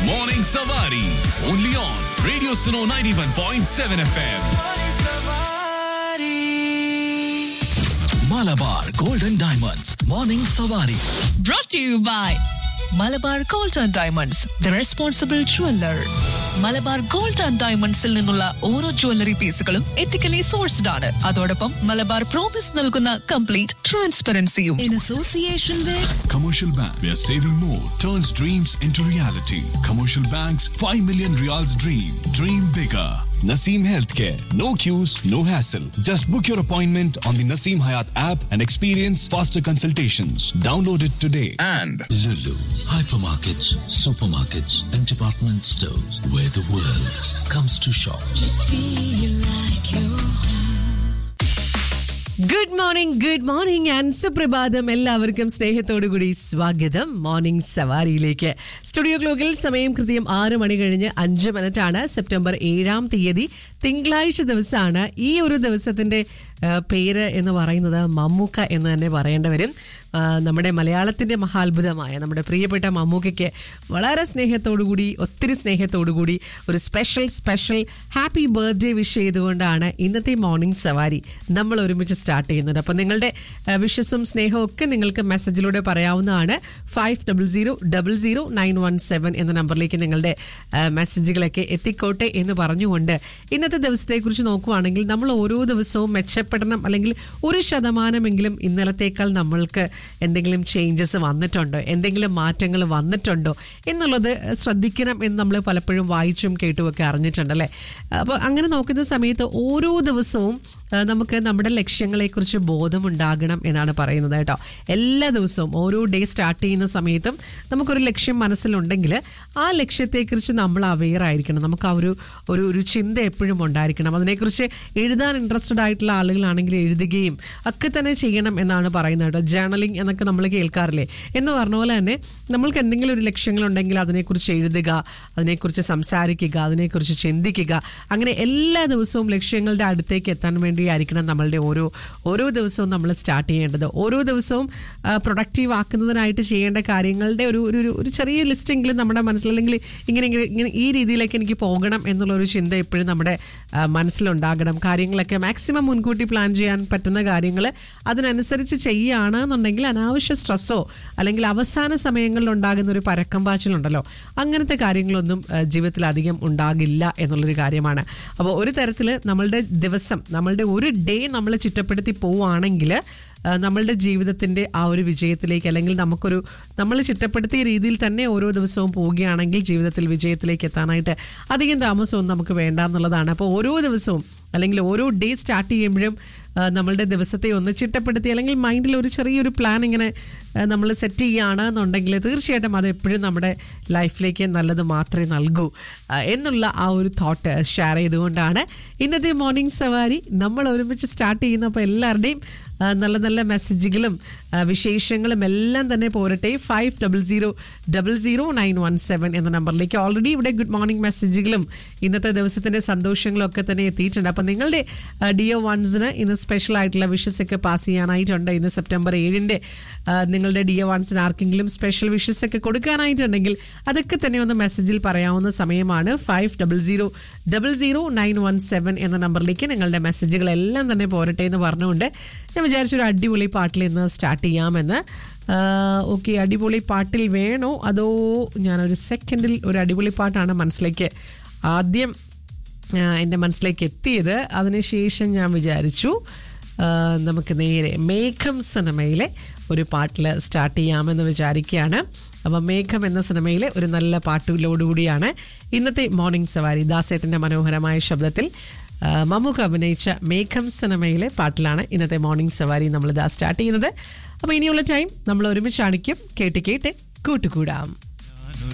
Morning Savari. Only on Radio Suno 91.7 FM. Malabar Golden Diamonds. Morning Savari. brought to you by Malabar gold and diamonds the responsible jeweller Malabar gold and ഡയമണ്ട്സിൽ നിന്നുള്ള ഓരോ jewellery പീസുകളും ethically sourced ആണ് അതോടൊപ്പം Malabar promise നൽകുന്ന complete ട്രാൻസ്പെറൻസിയും in association Commercial Bank, where saving more turns dreams into reality. Commercial Bank's 5 million reals dream. Dream bigger. Naseem Healthcare. No queues, no hassle. Just book your appointment on the Naseem Hayat app and experience faster consultations. Download it today. and Lulu, hypermarkets, supermarkets, and department stores where the world comes to shop. Good morning good morning and സുപ്രഭാതം എല്ലാവർക്കും സ്നേഹത്തോടു കൂടി സ്വാഗതം morning സവാരിയിലേക്ക് studio ക്ലോക്കിൽ സമയം കൃത്യം ആറ് മണി കഴിഞ്ഞ് അഞ്ച് മിനിറ്റ് ആണ് സെപ്റ്റംബർ ഏഴാം തീയതി തിങ്കളാഴ്ച ദിവസമാണ് ഈ ഒരു ദിവസത്തിന്റെ ആ, പേര് എന്ന് പറയുന്നത് മമ്മൂക്ക എന്ന് തന്നെ പറയേണ്ടി വരും ആ, നമ്മുടെ മലയാളത്തിന്റെ മഹാത്ഭുതമായ നമ്മുടെ പ്രിയപ്പെട്ട മമ്മൂക്കയ്ക്ക് വളരെ സ്നേഹത്തോടുകൂടി ഒത്തിരി സ്നേഹത്തോടുകൂടി ഒരു special special happy birthday wish ചെയ്തുകൊണ്ടാണ് ഇന്നത്തെ മോർണിംഗ് സവാരി നമ്മൾ ഒരുമിച്ച് സ്റ്റാർട്ട് ചെയ്യുന്നത് അപ്പം നിങ്ങളുടെ വിഷസും സ്നേഹവും ഒക്കെ നിങ്ങൾക്ക് മെസ്സേജിലൂടെ പറയാവുന്നതാണ് five double zero double zero nine one seven എന്ന നമ്പറിലേക്ക് നിങ്ങളുടെ ആ, മെസ്സേജുകളൊക്കെ എത്തിക്കോട്ടെ എന്ന് പറഞ്ഞുകൊണ്ട് ഇന്നത്തെ ദിവസത്തെക്കുറിച്ച് നോക്കുവാണെങ്കിൽ നമ്മൾ ഓരോ ദിവസവും മെച്ചപ്പെടണം അല്ലെങ്കിൽ ഒരു ശതമാനമെങ്കിലും ഇന്നലത്തേക്കാൾ നമ്മൾക്ക് എന്തെങ്കിലും ചേഞ്ചസ് വന്നിട്ടുണ്ടോ എന്തെങ്കിലും മാറ്റങ്ങൾ വന്നിട്ടുണ്ടോ എന്നുള്ളത് ശ്രദ്ധിക്കണം എന്ന് നമ്മൾ പലപ്പോഴും വായിച്ചും കേട്ടുമൊക്കെ അറിഞ്ഞിട്ടുണ്ടല്ലേ അപ്പോൾ അങ്ങനെ നോക്കുന്ന സമയത്ത് ഓരോ ദിവസവും ആ, നമുക്ക് നമ്മുടെ ലക്ഷ്യങ്ങളെക്കുറിച്ച് ബോധമുണ്ടാകണം എന്നാണ് പറയുന്നത് കേട്ടോ എല്ലാ ദിവസവും ഓരോ ഡേ സ്റ്റാർട്ട് ചെയ്യുന്ന സമയത്തും നമുക്കൊരു ലക്ഷ്യം മനസ്സിലുണ്ടെങ്കിൽ ആ ലക്ഷ്യത്തെക്കുറിച്ച് നമ്മൾ അവെയർ ആയിരിക്കണം നമുക്ക് ആ ഒരു ഒരു ഒരു ചിന്ത എപ്പോഴും ഉണ്ടായിരിക്കണം അതിനെക്കുറിച്ച് എഴുതാൻ ഇൻട്രസ്റ്റഡ് ആയിട്ടുള്ള ആളുകളാണെങ്കിൽ എഴുതുകയും ഒക്കെ തന്നെ ചെയ്യണം എന്നാണ് പറയുന്നത് കേട്ടോ ജേർണലിംഗ് എന്നൊക്കെ നമ്മൾ കേൾക്കാറില്ലേ എന്ന് പറഞ്ഞ പോലെ തന്നെ നമ്മൾക്ക് എന്തെങ്കിലും ഒരു ലക്ഷ്യങ്ങളുണ്ടെങ്കിൽ അതിനെക്കുറിച്ച് എഴുതുക അതിനെക്കുറിച്ച് സംസാരിക്കുക അതിനെക്കുറിച്ച് ചിന്തിക്കുക അങ്ങനെ എല്ലാ ദിവസവും ലക്ഷ്യങ്ങളുടെ അടുത്തേക്ക് എത്താൻ വേണ്ടിയായിരിക്കണം നമ്മളുടെ ഓരോ ഓരോ ദിവസവും നമ്മൾ സ്റ്റാർട്ട് ചെയ്യേണ്ടത് ഓരോ ദിവസവും പ്രൊഡക്റ്റീവ് ആക്കുന്നതിനായിട്ട് ചെയ്യേണ്ട കാര്യങ്ങളുടെ ഒരു ഒരു ഒരു- ഒരു ചെറിയ ലിസ്റ്റെങ്കിലും നമ്മുടെ മനസ്സിൽ അല്ലെങ്കിൽ ഇങ്ങനെ ഇങ്ങനെ ഇങ്ങനെ ഈ രീതിയിലേക്ക് എനിക്ക് പോകണം എന്നുള്ള ഒരു ചിന്ത എപ്പോഴും നമ്മുടെ ആ, മനസ്സിലുണ്ടാകണം കാര്യങ്ങളൊക്കെ മാക്സിമം മുൻകൂട്ടി പ്ലാൻ ചെയ്യാൻ പറ്റുന്ന കാര്യങ്ങൾ അതിനനുസരിച്ച് ചെയ്യുകയാണ് എന്നുണ്ടെങ്കിൽ അനാവശ്യ സ്ട്രെസ്സോ അല്ലെങ്കിൽ അവസാന സമയങ്ങളിൽ ഉണ്ടാകുന്ന ഒരു പരക്കം പാച്ചിലുണ്ടല്ലോ അങ്ങനത്തെ കാര്യങ്ങളൊന്നും ആ, ജീവിതത്തിൽ അധികം ഉണ്ടാകില്ല എന്നുള്ളൊരു കാര്യമാണ് അപ്പോൾ ഒരു തരത്തിൽ നമ്മളുടെ ദിവസം നമ്മളുടെ ഒരു ഡേ നമ്മൾ ചിട്ടപ്പെടുത്തി പോവുകയാണെങ്കിൽ ആ, നമ്മളുടെ ജീവിതത്തിൻ്റെ ആ ഒരു വിജയത്തിലേക്ക് അല്ലെങ്കിൽ നമുക്കൊരു നമ്മൾ ചിട്ടപ്പെടുത്തിയ രീതിയിൽ തന്നെ ഓരോ ദിവസവും പോവുകയാണെങ്കിൽ ജീവിതത്തിൽ വിജയത്തിലേക്ക് എത്താനായിട്ട് അധികം താമസമൊന്നും നമുക്ക് വേണ്ട എന്നുള്ളതാണ് അപ്പോൾ ഓരോ ദിവസവും അല്ലെങ്കിൽ ഓരോ ഡേ സ്റ്റാർട്ട് ചെയ്യുമ്പോഴും ആ, നമ്മളുടെ ദിവസത്തെ ഒന്ന് ചിട്ടപ്പെടുത്തി അല്ലെങ്കിൽ മൈൻഡിൽ ഒരു ചെറിയൊരു പ്ലാൻ ഇങ്ങനെ നമ്മൾ സെറ്റ് ചെയ്യുകയാണ് എന്നുണ്ടെങ്കിൽ തീർച്ചയായിട്ടും അത് എപ്പോഴും നമ്മുടെ ലൈഫിലേക്ക് നല്ലത് മാത്രമേ നൽകൂ ആ, എന്നുള്ള ആ ഒരു തോട്ട് ഷെയർ ചെയ്തുകൊണ്ടാണ് ഇന്നത്തെ മോർണിംഗ് സവാരി നമ്മൾ ഒരുമിച്ച് സ്റ്റാർട്ട് ചെയ്യുന്നപ്പോൾ എല്ലാവരുടെയും ആ, നല്ല നല്ല മെസ്സേജുകളും ആ, വിശേഷങ്ങളും എല്ലാം തന്നെ പോരട്ടെ five double zero double zero nine one seven എന്ന നമ്പറിലേക്ക് ഓൾറെഡി ഇവിടെ ഗുഡ് മോർണിംഗ് മെസ്സേജുകളും ഇന്നത്തെ ദിവസത്തിന്റെ സന്തോഷങ്ങളും ഒക്കെ തന്നെ എത്തിയിട്ടുണ്ട് അപ്പം നിങ്ങളുടെ ഡിഒ വൺസിന് ഇന്ന് സ്പെഷ്യൽ ആയിട്ടുള്ള വിഷസ് ഒക്കെ പാസ് ചെയ്യാനായിട്ടുണ്ട് ഇന്ന് സെപ്റ്റംബർ ഏഴിൻ്റെ നിങ്ങളുടെ ഡിഒ വൺസിന് ആർക്കെങ്കിലും സ്പെഷ്യൽ വിഷസ് ഒക്കെ കൊടുക്കാനായിട്ടുണ്ടെങ്കിൽ അതൊക്കെ തന്നെ ഒന്ന് മെസ്സേജിൽ പറയാവുന്ന സമയമാണ് five double zero double zero nine one seven എന്ന നമ്പറിലേക്ക് നിങ്ങളുടെ മെസ്സേജുകളെല്ലാം തന്നെ പോരട്ടെ എന്ന് പറഞ്ഞുകൊണ്ട് ഞാൻ വിചാരിച്ചു ഒരു അടിപൊളി പാട്ടിൽ ഇന്ന് സ്റ്റാർട്ട് ചെയ്യാമെന്ന് ഓക്കെ അടിപൊളി പാട്ടിൽ വേണോ അതോ ഞാനൊരു സെക്കൻഡിൽ ഒരു അടിപൊളി പാട്ടാണ് മനസ്സിലേക്ക് ആദ്യം ആ, എൻ്റെ മനസ്സിലേക്ക് എത്തിയത് അതിനുശേഷം ഞാൻ വിചാരിച്ചു ആ, നമുക്ക് നേരെ മേഘം സിനിമയിലെ ഒരു പാട്ടിൽ സ്റ്റാർട്ട് ചെയ്യാമെന്ന് വിചാരിക്കുകയാണ് അപ്പം മേഘം എന്ന സിനിമയിലെ ഒരു നല്ല പാട്ടിലോടുകൂടിയാണ് ഇന്നത്തെ മോർണിംഗ് സവാരി ദാസേട്ടൻ്റെ മനോഹരമായ ശബ്ദത്തിൽ ആ, മമ്മൂക്ക അഭിനയിച്ച മേഘം സിനിമയിലെ പാട്ടിലാണ് ഇന്നത്തെ മോർണിംഗ് സവാരി നമ്മൾ ഇതാ സ്റ്റാർട്ട് ചെയ്യുന്നത് അപ്പോൾ ഇനിയുള്ള ടൈം നമ്മൾ ഒരുമിച്ച് അണിക്കും കേട്ട് കേട്ട് കൂട്ടുകൂടാം